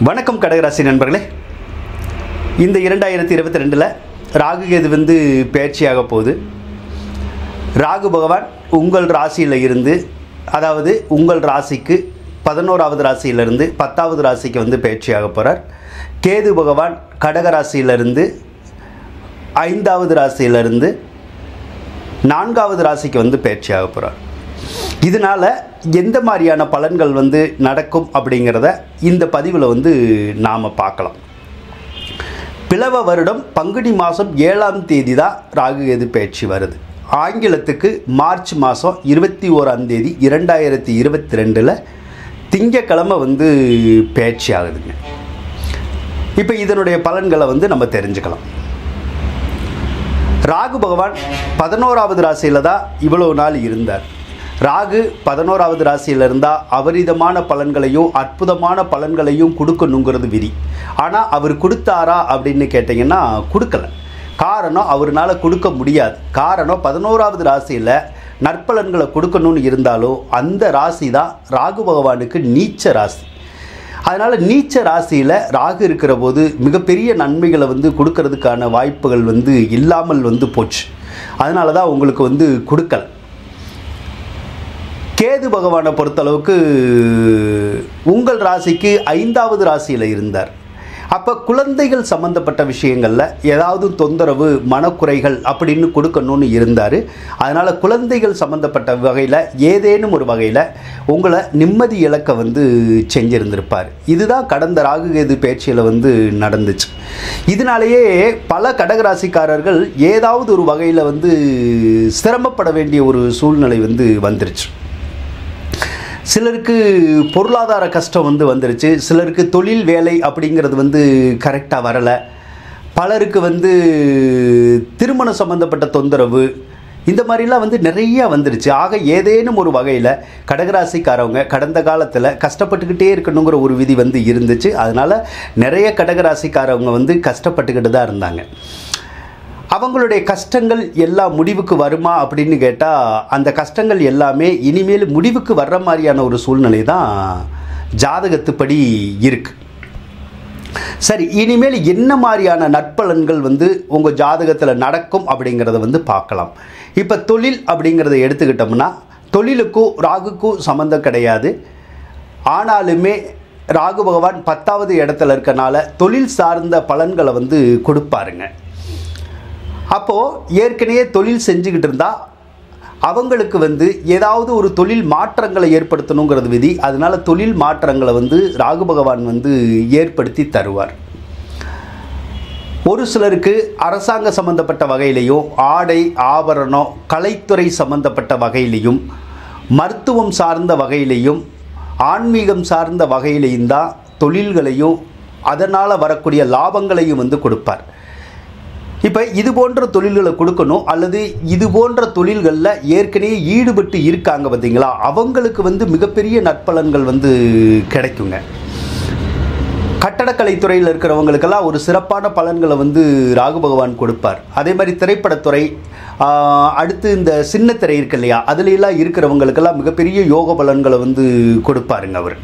வணக்கம் கடகராசி நண்பர்களே இந்த இரண்டாயிரத்தி இருபத்தி ரெண்டில் ராகு கேது வந்து பயிற்சியாக போகுது ராகு பகவான் உங்கள் ராசியில் இருந்து அதாவது உங்கள் ராசிக்கு பதினோராவது ராசியிலிருந்து பத்தாவது ராசிக்கு வந்து பயிற்சியாக போகிறார் கேது பகவான் கடக ராசியிலிருந்து ஐந்தாவது ராசியிலிருந்து நான்காவது ராசிக்கு வந்து பயிற்சியாக போகிறார் இதனால் எந்த மாதிரியான பலன்கள் வந்து நடக்கும் அப்படிங்கிறத இந்த பதிவில் வந்து நாம் பார்க்கலாம் பிளவ வருடம் பங்குனி மாதம் ஏழாம் தேதி தான் ராகு கேது பயிற்சி வருது ஆங்கிலத்துக்கு மார்ச் மாதம் இருபத்தி ஓராம் தேதி இரண்டாயிரத்தி இருபத்தி ரெண்டில் திங்கக்கிழமை வந்து பயிற்சி ஆகுதுங்க இப்போ இதனுடைய பலன்களை வந்து நம்ம தெரிஞ்சுக்கலாம் ராகு பகவான் பதினோராவது ராசியில் தான் இவ்வளவு நாள் இருந்தார் ராகு பதினோராவது ராசியில் இருந்தால் அபரிதமான பலன்களையும் அற்புதமான பலன்களையும் கொடுக்கணுங்கிறது விதி ஆனால் அவர் கொடுத்தாரா அப்படின்னு கேட்டிங்கன்னா கொடுக்கல காரணம் அவர்னால கொடுக்க முடியாது காரணம் பதினோராவது ராசியில் நற்பலன்களை கொடுக்கணும்னு இருந்தாலும் அந்த ராசி தான் ராகு பகவானுக்கு நீச்ச ராசி அதனால் நீச்ச ராசியில் ராகு இருக்கிற போது மிகப்பெரிய நன்மைகளை வந்து கொடுக்கறதுக்கான வாய்ப்புகள் வந்து இல்லாமல் வந்து போச்சு அதனால தான் உங்களுக்கு வந்து கொடுக்கல கேது பகவானை பொறுத்தளவுக்கு உங்கள் ராசிக்கு ஐந்தாவது ராசியில் இருந்தார் அப்போ குழந்தைகள் சம்மந்தப்பட்ட விஷயங்களில் ஏதாவது தொந்தரவு மனக்குறைகள் அப்படின்னு கொடுக்கணும்னு இருந்தார் அதனால் குழந்தைகள் சம்மந்தப்பட்ட வகையில் ஏதேனும் ஒரு வகையில் உங்களை நிம்மதி இழக்க வந்து செஞ்சிருந்திருப்பார் இதுதான் கடந்த ராகுகேது பேச்சில் வந்து நடந்துச்சு இதனாலேயே பல கடகராசிக்காரர்கள் ஏதாவது ஒரு வகையில் வந்து சிரமப்பட வேண்டிய ஒரு சூழ்நிலை வந்து வந்துருச்சு சிலருக்கு பொருளாதார கஷ்டம் வந்து வந்துருச்சு சிலருக்கு தொழில் வேலை அப்படிங்கிறது வந்து கரெக்டாக வரலை பலருக்கு வந்து திருமணம் சம்மந்தப்பட்ட தொந்தரவு இந்த மாதிரிலாம் வந்து நிறைய வந்துருச்சு ஆக ஏதேனும் ஒரு வகையில் கடகராசிக்காரவங்க கடந்த காலத்தில் கஷ்டப்பட்டுக்கிட்டே இருக்கணுங்கிற ஒரு விதி வந்து இருந்துச்சு அதனால் நிறைய கடகராசிக்காரவங்க வந்து கஷ்டப்பட்டுக்கிட்டு தான் இருந்தாங்க அவங்களுடைய கஷ்டங்கள் எல்லாம் முடிவுக்கு வருமா அப்படின்னு கேட்டால் அந்த கஷ்டங்கள் எல்லாமே இனிமேல் முடிவுக்கு வர்ற மாதிரியான ஒரு சூழ்நிலை தான் ஜாதகத்துப்படி இருக்கு சரி இனிமேல் என்ன மாதிரியான நற்பலன்கள் வந்து உங்கள் ஜாதகத்தில் நடக்கும் அப்படிங்கிறத வந்து பார்க்கலாம் இப்போ தொழில் அப்படிங்கிறத எடுத்துக்கிட்டோம்னா தொழிலுக்கும் ராகுக்கும் சம்மந்தம் கிடையாது ஆனாலுமே ராகு பகவான் பத்தாவது இடத்துல இருக்கனால தொழில் சார்ந்த பலன்களை வந்து கொடுப்பாருங்க அப்போது ஏற்கனவே தொழில் செஞ்சுக்கிட்டு இருந்தால் அவங்களுக்கு வந்து ஏதாவது ஒரு தொழில் மாற்றங்களை ஏற்படுத்தணுங்கிறது விதி அதனால தொழில் மாற்றங்களை வந்து ராகு பகவான் வந்து ஏற்படுத்தி தருவார் ஒரு சிலருக்கு அரசாங்க சம்பந்தப்பட்ட வகையிலையும் ஆடை ஆபரணம் கலைத்துறை சம்பந்தப்பட்ட வகையிலையும் மருத்துவம் சார்ந்த வகையிலையும் ஆன்மீகம் சார்ந்த வகையிலையும் தான் தொழில்களையும் அதனால் வரக்கூடிய லாபங்களையும் வந்து கொடுப்பார் இப்போ இது போன்ற தொழில்களை கொடுக்கணும் அல்லது இது போன்ற தொழில்களில் ஏற்கனவே ஈடுபட்டு இருக்காங்க பார்த்தீங்களா அவங்களுக்கு வந்து மிகப்பெரிய நற்பலன்கள் வந்து கிடைக்குங்க கட்டடக்கலை துறையில் இருக்கிறவங்களுக்கெல்லாம் ஒரு சிறப்பான பலன்களை வந்து ராகு பகவான் கொடுப்பார் அதே மாதிரி திரைப்படத்துறை ஆஹ், அடுத்து இந்த சின்ன திரை இருக்கு இல்லையா அதுல எல்லாம் இருக்கிறவங்களுக்கெல்லாம் மிகப்பெரிய யோக பலன்களை வந்து கொடுப்பாருங்க அவர்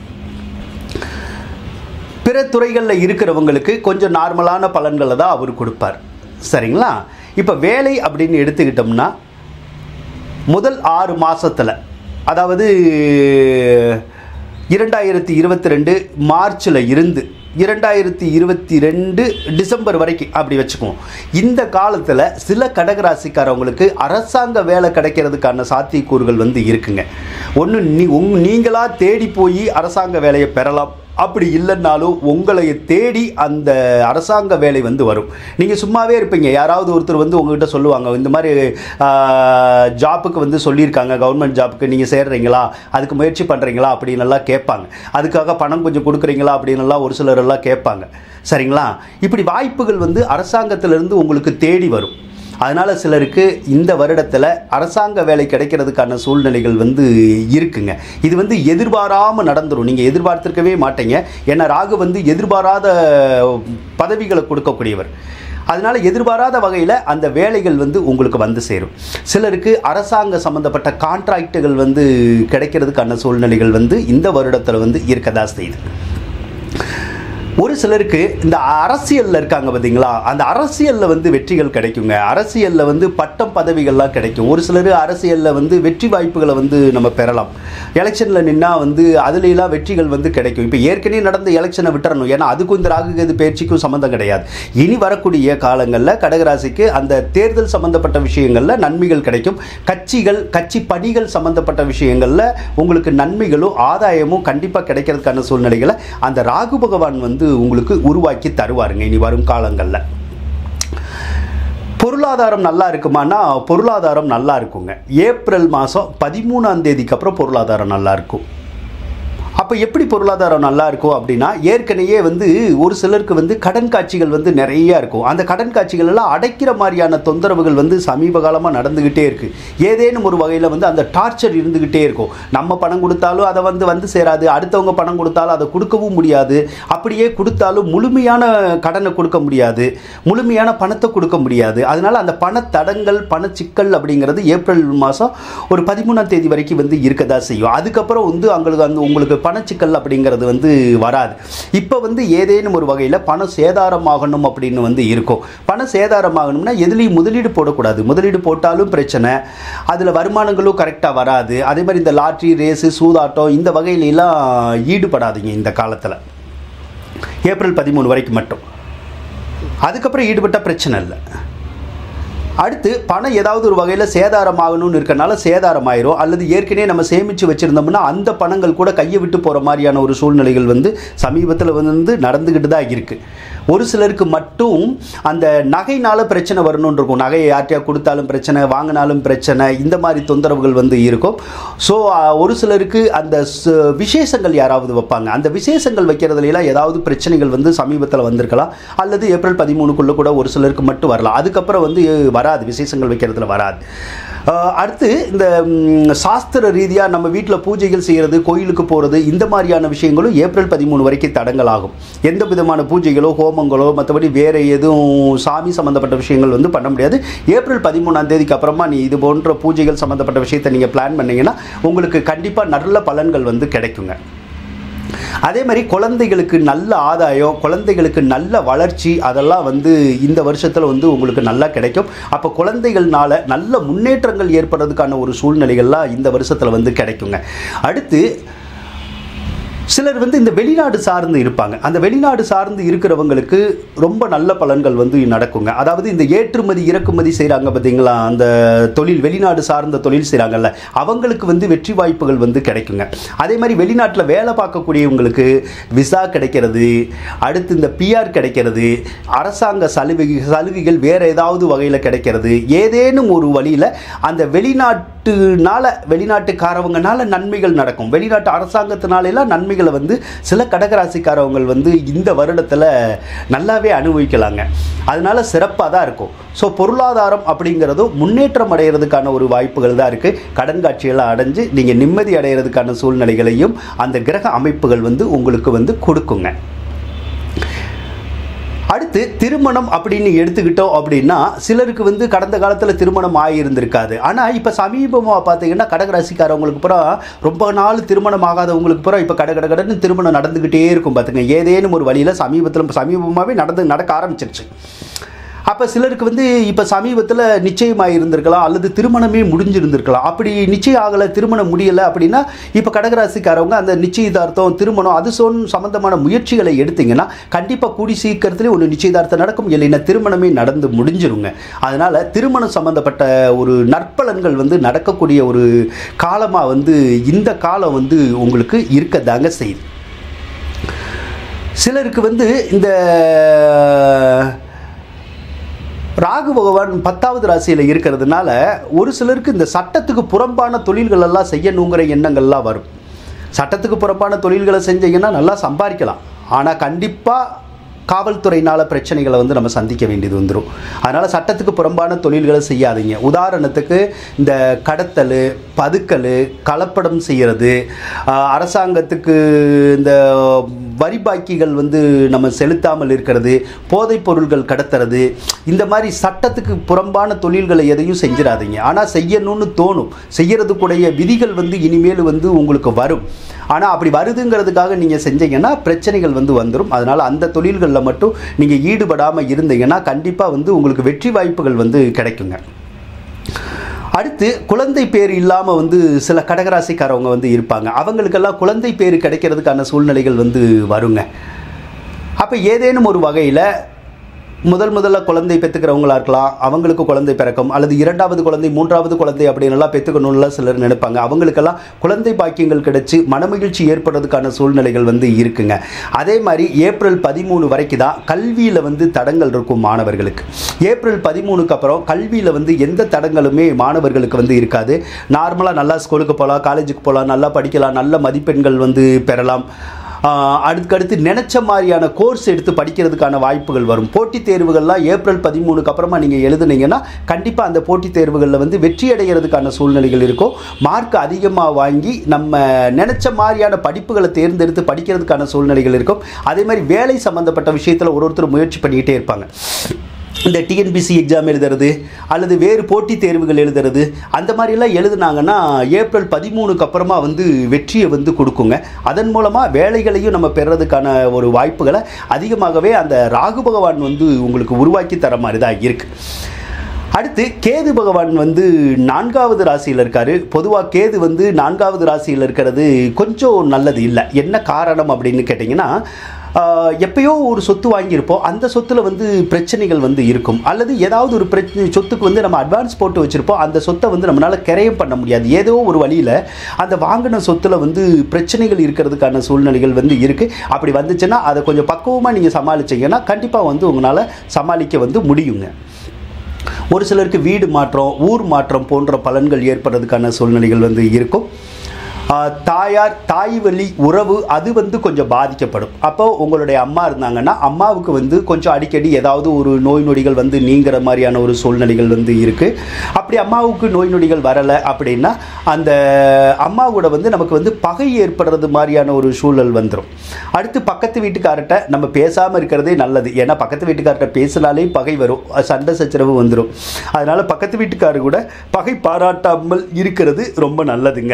பிற துறைகளில் இருக்கிறவங்களுக்கு கொஞ்சம் நார்மலான பலன்களை தான் அவர் கொடுப்பார் சரிங்களா இப்போ வேலை அப்படின்னு எடுத்துக்கிட்டோம்னா முதல் ஆறு மாதத்தில் அதாவது இரண்டாயிரத்தி இருபத்தி ரெண்டு மார்ச்சில் இருந்து இரண்டாயிரத்தி இருபத்தி ரெண்டு டிசம்பர் வரைக்கும் அப்படி வச்சுக்குவோம் இந்த காலத்தில் சில கடகராசிக்காரவங்களுக்கு அரசாங்க வேலை கிடைக்கிறதுக்கான சாத்தியக்கூறுகள் வந்து இருக்குங்க ஒன்று நீ உங் நீங்களாக தேடி போய் அரசாங்க வேலையை பெறலாம் அப்படி இல்லைன்னாலும் உங்களை தேடி அந்த அரசாங்க வேலை வந்து வரும் நீங்கள் சும்மாவே இருப்பீங்க யாராவது ஒருத்தர் வந்து உங்ககிட்ட சொல்லுவாங்க இந்த மாதிரி ஜாப்புக்கு வந்து சொல்லியிருக்காங்க கவர்மெண்ட் ஜாப்புக்கு நீங்கள் சேர்றீங்களா அதுக்கு முயற்சி பண்ணுறீங்களா அப்படின்னு எல்லாம் கேட்பாங்க அதுக்காக பணம் கொஞ்சம் கொடுக்குறீங்களா அப்படின்னு எல்லாம் ஒரு சிலர் எல்லாம் கேட்பாங்க சரிங்களா இப்படி வாய்ப்புகள் வந்து அரசாங்கத்திலிருந்து உங்களுக்கு தேடி வரும் அதனால் சிலருக்கு இந்த வருடத்தில் அரசாங்க வேலை கிடைக்கிறதுக்கான சூழ்நிலைகள் வந்து இருக்குங்க இது வந்து எதிர்பாராமல் நடந்துடும் நீங்கள் எதிர்பார்த்திருக்கவே மாட்டீங்க ஏன்னா ராகு வந்து எதிர்பாராத பதவிகளை கொடுக்கக்கூடியவர் அதனால் எதிர்பாராத வகையில் அந்த வேலைகள் வந்து உங்களுக்கு வந்து சேரும் சிலருக்கு அரசாங்க சம்மந்தப்பட்ட கான்ட்ராக்டுகள் வந்து கிடைக்கிறதுக்கான சூழ்நிலைகள் வந்து இந்த வருடத்தில் வந்து இருக்கதா செய்யுது ஒரு சிலருக்கு இந்த அரசியலில் இருக்காங்க பார்த்தீங்களா அந்த அரசியலில் வந்து வெற்றிகள் கிடைக்குங்க அரசியலில் வந்து பட்டம் பதவிகள்லாம் கிடைக்கும் ஒரு சிலர் அரசியலில் வந்து வெற்றி வாய்ப்புகளை வந்து நம்ம பெறலாம் எலெக்ஷனில் நின்னா வந்து அதுலலாம் வெற்றிகள் வந்து கிடைக்கும் இப்போ ஏற்கனவே நடந்த எலெக்ஷனை விட்டுறணும் ஏன்னா அதுக்கும் இந்த ராகுகேது பயிற்சிக்கும் சம்மந்தம் கிடையாது இனி வரக்கூடிய காலங்களில் கடகராசிக்கு அந்த தேர்தல் சம்பந்தப்பட்ட விஷயங்களில் நன்மைகள் கிடைக்கும் கட்சிகள் கட்சி பணிகள் சம்பந்தப்பட்ட விஷயங்களில் உங்களுக்கு நன்மைகளும் ஆதாயமும் கண்டிப்பாக கிடைக்கிறதுக்கான சூழ்நிலைகளை அந்த ராகு பகவான் வந்து உங்களுக்கு உருவாக்கி தருவாருங்க இனி வரும் காலங்களில் பொருளாதாரம் நல்லா இருக்குமானா பொருளாதாரம் நல்லா இருக்குங்க ஏப்ரல் மாதம் பதிமூணாம் தேதிக்கு அப்புறம் பொருளாதாரம் நல்லா இருக்கும் அப்போ எப்படி பொருளாதாரம் நல்லா இருக்கும் அப்படின்னா ஏற்கனவே வந்து ஒரு சிலருக்கு வந்து கடன் காட்சிகள் வந்து நிறைய இருக்கும் அந்த கடன் காட்சிகள் எல்லாம் அடைக்கிற மாதிரியான தொந்தரவுகள் வந்து சமீப காலமாக நடந்துக்கிட்டே இருக்குது ஏதேனும் ஒரு வகையில் வந்து அந்த டார்ச்சர் இருந்துக்கிட்டே இருக்கும் நம்ம பணம் கொடுத்தாலும் அதை வந்து வந்து சேராது அடுத்தவங்க பணம் கொடுத்தாலும் அதை கொடுக்கவும் முடியாது அப்படியே கொடுத்தாலும் முழுமையான கடனை கொடுக்க முடியாது முழுமையான பணத்தை கொடுக்க முடியாது அதனால் அந்த பணத்தடங்கள் பணச்சிக்கல் அப்படிங்கிறது ஏப்ரல் மாதம் ஒரு பதிமூணாம் தேதி வரைக்கும் வந்து இருக்கதா செய்யும் அதுக்கப்புறம் வந்து அவங்களுக்கு அந்த உங்களுக்கு பணச்சிக்கல் அப்படிங்கிறது வந்து வராது இப்போ வந்து ஏதேனும் ஒரு வகையில் பணம் சேதாரமாகணும் அப்படின்னு வந்து இருக்கும் பணம் சேதாரமாகணும்னா எதுலேயும் முதலீடு போடக்கூடாது முதலீடு போட்டாலும் பிரச்சனை அதில் வருமானங்களும் கரெக்டாக வராது அதே மாதிரி இந்த லாட்ரி ரேஸு சூதாட்டம் இந்த வகையிலலாம் ஈடுபடாதீங்க இந்த காலத்தில் ஏப்ரல் பதிமூணு வரைக்கும் மட்டும் அதுக்கப்புறம் ஈடுபட்ட பிரச்சனை இல்லை அடுத்து பணம் ஏதாவது ஒரு வகையில் சேதாரமாகணும்னு இருக்கனால சேதாரமாயிரும் அல்லது ஏற்கனவே நம்ம சேமித்து வச்சுருந்தோம்னா அந்த பணங்கள் கூட கையை விட்டு போகிற மாதிரியான ஒரு சூழ்நிலைகள் வந்து சமீபத்தில் வந்து நடந்துக்கிட்டு தான் இருக்குது ஒரு சிலருக்கு மட்டும் அந்த நகைனால பிரச்சனை வரணும்னு இருக்கும் நகையை யார்ட்டையா கொடுத்தாலும் பிரச்சனை வாங்கினாலும் பிரச்சனை இந்த மாதிரி தொந்தரவுகள் வந்து இருக்கும் ஸோ ஒரு சிலருக்கு அந்த ச- விசேஷங்கள் யாராவது வைப்பாங்க அந்த விசேஷங்கள் வைக்கிறதுலாம் ஏதாவது பிரச்சனைகள் வந்து சமீபத்தில் வந்திருக்கலாம் அல்லது ஏப்ரல் பதிமூணுக்குள்ளே கூட ஒரு சிலருக்கு மட்டும் வரலாம் அதுக்கப்புறம் வந்து வராது விசேஷங்கள் வைக்கிறதுல வராது அஹ் அடுத்து இந்த ம், சாஸ்திர ரீதியாக நம்ம வீட்டில் பூஜைகள் செய்கிறது கோயிலுக்கு போகிறது இந்த மாதிரியான விஷயங்களும் ஏப்ரல் பதிமூணு வரைக்கும் தடங்கலாகும் எந்த விதமான பூஜைகளோ ஹோமங்களோ மற்றபடி வேறு எதுவும் சாமி சம்மந்தப்பட்ட விஷயங்கள் வந்து பண்ண முடியாது ஏப்ரல் பதிமூணாம் தேதிக்கு அப்புறமா நீ இது போன்ற பூஜைகள் சம்மந்தப்பட்ட விஷயத்தை நீங்கள் பிளான் பண்ணீங்கன்னா உங்களுக்கு கண்டிப்பாக நல்ல பலன்கள் வந்து கிடைக்குங்க அதே மாதிரி குழந்தைகளுக்கு நல்ல ஆதாயம் குழந்தைகளுக்கு நல்ல வளர்ச்சி அதெல்லாம் வந்து இந்த வருஷத்தில் வந்து உங்களுக்கு நல்லா கிடைக்கும் அப்போ குழந்தைகள்னால நல்ல முன்னேற்றங்கள் ஏற்படுறதுக்கான ஒரு சூழ்நிலைகள்லாம் இந்த வருஷத்தில் வந்து கிடைக்குங்க அடுத்து சிலர் வந்து இந்த வெளிநாடு சார்ந்து இருப்பாங்க அந்த வெளிநாடு சார்ந்து இருக்கிறவங்களுக்கு ரொம்ப நல்ல பலன்கள் வந்து நடக்குங்க அதாவது இந்த ஏற்றுமதி இறக்குமதி செய்கிறாங்க பார்த்தீங்களா அந்த தொழில் வெளிநாடு சார்ந்த தொழில் செய்கிறாங்கல்ல அவங்களுக்கு வந்து வெற்றி வாய்ப்புகள் வந்து கிடைக்குங்க அதே மாதிரி வெளிநாட்டில் வேலை பார்க்கக்கூடியவங்களுக்கு விசா கிடைக்கிறது அடுத்து இந்த பிஆர் கிடைக்கிறது அரசாங்க சலுகை சலுகைகள் வேறு ஏதாவது வகையில் கிடைக்கிறது ஏதேனும் ஒரு வழியில் அந்த வெளிநாட்டுனால வெளிநாட்டுக்காரவங்கனால நன்மைகள் நடக்கும் வெளிநாட்டு அரசாங்கத்தினால எல்லாம் நன்மைகளை வந்து சில கடகராசிக்காரவங்க வந்து இந்த வருடத்தில் நல்லாவே அனுபவிக்கலாங்க அதனால சிறப்பாக தான் இருக்கும் ஸோ பொருளாதாரம் அப்படிங்கிறதும் முன்னேற்றம் அடைகிறதுக்கான ஒரு வாய்ப்புகள் தான் இருக்குது கடன் காட்சியெல்லாம் அடைஞ்சு நீங்கள் நிம்மதி அடைகிறதுக்கான சூழ்நிலைகளையும் அந்த கிரக அமைப்புகள் வந்து உங்களுக்கு வந்து கொடுக்குங்க அடுத்து திருமணம் அப்படின்னு எடுத்துக்கிட்டோம் அப்படின்னா சிலருக்கு வந்து கடந்த காலத்தில் திருமணம் ஆகியிருந்திருக்காது ஆனால் இப்போ சமீபமாக பார்த்தீங்கன்னா கடகராசிக்காரவங்களுக்கு பூரா ரொம்ப நாள் திருமணம் ஆகாதவங்களுக்கு பூரா இப்போ கட கட கடன்னு திருமணம் நடந்துக்கிட்டே இருக்கும் பார்த்துங்க ஏதேனும் ஒரு வழியில் சமீபத்தில் சமீபமாகவே நடந்து நடக்க ஆரம்பிச்சிருச்சு அப்போ சிலருக்கு வந்து இப்போ சமீபத்தில் நிச்சயமாக இருந்திருக்கலாம் அல்லது திருமணமே முடிஞ்சிருந்திருக்கலாம் அப்படி நிச்சயம் ஆகலை திருமணம் முடியலை அப்படின்னா இப்போ கடகராசிக்காரவங்க அந்த நிச்சயதார்த்தம் திருமணம் அது சொன் சம்பந்தமான முயற்சிகளை எடுத்தீங்கன்னா கண்டிப்பாக கூடி சீக்கிரத்திலே ஒரு நிச்சயதார்த்தம் நடக்கும் இல்லைன்னா திருமணமே நடந்து முடிஞ்சிருங்க அதனால் திருமணம் சம்பந்தப்பட்ட ஒரு நற்பலன்கள் வந்து நடக்கக்கூடிய ஒரு காலமாக வந்து இந்த காலம் வந்து உங்களுக்கு இருக்கதாங்க செய்யுது சிலருக்கு வந்து இந்த ராகு பகவான் பத்தாவது ராசியில் இருக்கிறதுனால ஒரு சிலருக்கு இந்த சட்டத்துக்கு புறம்பான தொழில்கள் எல்லாம் செய்யணுங்கிற எண்ணங்கள்லாம் வரும் சட்டத்துக்கு புறம்பான தொழில்களை செஞ்சீங்கன்னா நல்லா சம்பாதிக்கலாம் ஆனால் கண்டிப்பாக காவல்துறையினால் பிரச்சனைகளை வந்து நம்ம சந்திக்க வேண்டியது வந்துடும் அதனால் சட்டத்துக்கு புறம்பான தொழில்களை செய்யாதீங்க உதாரணத்துக்கு இந்த கடத்தல் பதுக்கல் கலப்படம் செய்கிறது ஆஹ், அரசாங்கத்துக்கு இந்த வரி பாக்கிகள் வந்து நம்ம செலுத்தாமல் இருக்கிறது போதைப் பொருள்கள் கடத்துறது இந்த மாதிரி சட்டத்துக்கு புறம்பான தொழில்களை எதையும் செஞ்சிடாதீங்க ஆனால் செய்யணும்னு தோணும் செய்யறதுக்குடைய விதிகள் வந்து இனிமேல் வந்து உங்களுக்கு வரும் ஆனால் அப்படி வருதுங்கிறதுக்காக நீங்கள் செஞ்சீங்கன்னா பிரச்சனைகள் வந்து வந்துடும் அதனால் அந்த தொழில்களில் மட்டும் நீங்கள் ஈடுபடாமல் இருந்தீங்கன்னா கண்டிப்பாக வந்து உங்களுக்கு வெற்றி வாய்ப்புகள் வந்து கிடைக்குங்க அடுத்து குழந்தை பேர் இல்லாமல் வந்து சில கடகராசிக்காரவங்க வந்து இருப்பாங்க அவங்களுக்கெல்லாம் குழந்தை பேர் கிடைக்கிறதுக்கான சூழ்நிலைகள் வந்து வருங்க அப்போ ஏதேனும் ஒரு வகையில் முதல் முதல்ல குழந்தை பெற்றுக்கிறவங்களா இருக்கலாம் அவங்களுக்கு குழந்தை பிறக்கும் அல்லது இரண்டாவது குழந்தை மூன்றாவது குழந்தை அப்படின்னு எல்லாம் பெற்றுக்கணும்லாம் சிலர் நினைப்பாங்க அவங்களுக்கெல்லாம் குழந்தை பாக்கியங்கள் கிடைச்சி மனமகிழ்ச்சி ஏற்படுறதுக்கான சூழ்நிலைகள் வந்து இருக்குங்க அதே மாதிரி ஏப்ரல் பதிமூணு வரைக்கும் தான் கல்வியில் வந்து தடங்கள் இருக்கும் மாணவர்களுக்கு ஏப்ரல் பதிமூணுக்கு அப்புறம் கல்வியில் வந்து எந்த தடங்களுமே மாணவர்களுக்கு வந்து இருக்காது நார்மலாக நல்லா ஸ்கூலுக்கு போகலாம் காலேஜுக்கு போகலாம் நல்லா படிக்கலாம் நல்ல மதிப்பெண்கள் வந்து பெறலாம் ஆஹ் அடுத்தடுத்து நினச்ச மாதிரியான கோர்ஸ் எடுத்து படிக்கிறதுக்கான வாய்ப்புகள் வரும் போட்டித் தேர்வுகள்லாம் ஏப்ரல் பதிமூணுக்கு அப்புறமா நீங்கள் எழுதுனீங்கன்னா கண்டிப்பாக அந்த போட்டித் தேர்வுகளில் வந்து வெற்றி அடைகிறதுக்கான சூழ்நிலைகள் இருக்கும் மார்க் அதிகமாக வாங்கி நம்ம நினச்ச மாதிரியான படிப்புகளை தேர்ந்தெடுத்து படிக்கிறதுக்கான சூழ்நிலைகள் இருக்கும் அதே மாதிரி வேலை சம்மந்தப்பட்ட விஷயத்தில் ஒரு ஒருத்தர் முயற்சி பண்ணிக்கிட்டே இருப்பாங்க இந்த டிஎன்பிசி எக்ஸாம் எழுதுறது அல்லது வேறு போட்டித் தேர்வுகள் எழுதுறது அந்த மாதிரிலாம் எழுதுனாங்கன்னா ஏப்ரல் பதிமூணுக்கு அப்புறமா வந்து வெற்றியை வந்து கொடுக்குங்க அதன் மூலமாக வேலைகளையும் நம்ம பெறதுக்கான ஒரு வாய்ப்புகளை அதிகமாகவே அந்த ராகு பகவான் வந்து உங்களுக்கு உருவாக்கி தர மாதிரி தான் இருக்குது அடுத்து கேது பகவான் வந்து நான்காவது ராசியில் இருக்காரு பொதுவாக கேது வந்து நான்காவது ராசியில் இருக்கிறது கொஞ்சம் நல்லது இல்லை என்ன காரணம் அப்படின்னு கேட்டிங்கன்னா ஆஹ், எப்பயோ ஒரு சொத்து வாங்கியிருப்போம் அந்த சொத்துல வந்து பிரச்சனைகள் வந்து இருக்கும் அல்லது ஏதாவது ஒரு பிரச்சனை சொத்துக்கு வந்து நம்ம அட்வான்ஸ் போட்டு வச்சிருப்போம் அந்த சொத்தை வந்து நம்மளால கிரயம் பண்ண முடியாது ஏதோ ஒரு வழியில் அந்த வாங்கின சொத்துல வந்து பிரச்சனைகள் இருக்கிறதுக்கான சூழ்நிலைகள் வந்து இருக்கு அப்படி வந்துச்சுன்னா அதை கொஞ்சம் பக்குவமாக நீங்கள் சமாளிச்சீங்கன்னா கண்டிப்பாக வந்து உங்களால் சமாளிக்க வந்து முடியுங்க ஒரு சிலருக்கு வீடு மாற்றம் ஊர் மாற்றம் போன்ற பலன்கள் ஏற்படுறதுக்கான சூழ்நிலைகள் வந்து இருக்கும் ஆஹ் தாயார் தாய் வழி உறவு அது வந்து கொஞ்சம் பாதிக்கப்படும் அப்போ உங்களுடைய அம்மா இருந்தாங்கன்னா அம்மாவுக்கு வந்து கொஞ்சம் அடிக்கடி ஏதாவது ஒரு நோய் நொடிகள் வந்து நீங்கிற மாதிரியான ஒரு சூழ்நிலைகள் வந்து இருக்குது அப்படி அம்மாவுக்கு நோய் நொடிகள் வரலை அப்படின்னா அந்த அம்மா கூட வந்து நமக்கு வந்து பகை ஏற்படுறது மாதிரியான ஒரு சூழல் வந்துடும் அடுத்து பக்கத்து வீட்டுக்காரர்கிட்ட நம்ம பேசாமல் இருக்கிறதே நல்லது ஏன்னா பக்கத்து வீட்டுக்காரர்கிட்ட பேசினாலே பகை வரும் சண்டை சச்சரவு வந்துடும் அதனால பக்கத்து வீட்டுக்காரர் கூட பகை பாராட்டாமல் இருக்கிறது ரொம்ப நல்லதுங்க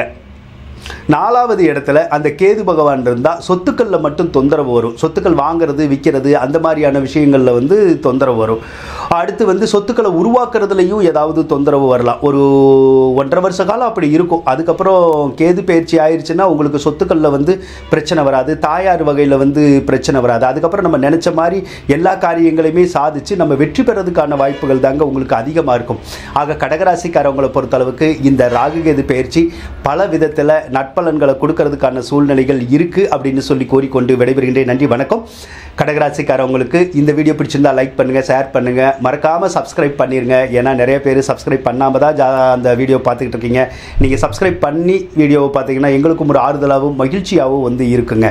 நாலாவது இடத்துல அந்த கேது பகவான் இருந்தால் சொத்துக்களில் மட்டும் தொந்தரவு வரும் சொத்துக்கள் வாங்குறது விற்கிறது அந்த மாதிரியான விஷயங்களில் வந்து தொந்தரவு வரும் அடுத்து வந்து சொத்துக்களை உருவாக்குறதுலையும் ஏதாவது தொந்தரவு வரலாம் ஒரு ஒன்றரை வருஷ காலம் அப்படி இருக்கும் அதுக்கப்புறம் கேது பயிற்சி ஆயிடுச்சுன்னா உங்களுக்கு சொத்துக்களில் வந்து பிரச்சனை வராது தாயார் வகையில் வந்து பிரச்சனை வராது அதுக்கப்புறம் நம்ம நினச்ச மாதிரி எல்லா காரியங்களையுமே சாதிச்சு நம்ம வெற்றி பெறதுக்கான வாய்ப்புகள் தாங்க உங்களுக்கு அதிகமாக இருக்கும் ஆக கடகராசிக்காரவங்களை பொறுத்தளவுக்கு இந்த ராகுகேது பயிற்சி பல விதத்தில் நட்பலன்களை கொடுக்கறதுக்கான சூழ்நிலைகள் இருக்குது அப்படின்னு சொல்லி கூறிக்கொண்டு விடைபெறுகின்றேன் நன்றி வணக்கம் கடகராசிக்காரவங்களுக்கு இந்த வீடியோ பிடிச்சிருந்தா லைக் பண்ணுங்கள் ஷேர் பண்ணுங்கள் மறக்காமல் சப்ஸ்கிரைப் பண்ணிடுங்க ஏன்னா நிறைய பேர் சப்ஸ்கிரைப் பண்ணாமல் தான் ஜா அந்த வீடியோ பார்த்துக்கிட்டு இருக்கீங்க நீங்கள் சப்ஸ்கிரைப் பண்ணி வீடியோவை பார்த்தீங்கன்னா எங்களுக்கும் ஒரு ஆறுதலாகவும் மகிழ்ச்சியாகவும் வந்து இருக்குங்க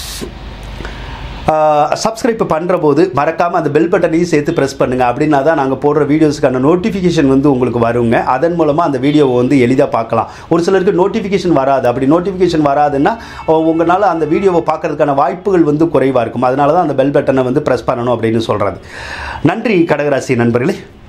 சப்ஸ்கிரைப் பண்ணுற போது மறக்காமல் அந்த பெல் பட்டனையும் சேர்த்து ப்ரெஸ் பண்ணுங்கள் அப்படின்னா தான் நாங்கள் போடுற வீடியோஸ்க்கான நோட்டிஃபிகேஷன் வந்து உங்களுக்கு வருங்க அதன் மூலமாக அந்த வீடியோவை வந்து எளிதாக பார்க்கலாம் ஒரு சிலருக்கு நோட்டிஃபிகேஷன் வராது அப்படி நோட்டிஃபிகேஷன் வராதுன்னா உங்களால் அந்த வீடியோவை பார்க்கறதுக்கான வாய்ப்புகள் வந்து குறைவாக இருக்கும் அதனால தான் அந்த பெல் பட்டனை வந்து ப்ரெஸ் பண்ணணும் அப்படின்னு சொல்கிறது நன்றி கடகராசி நண்பர்களே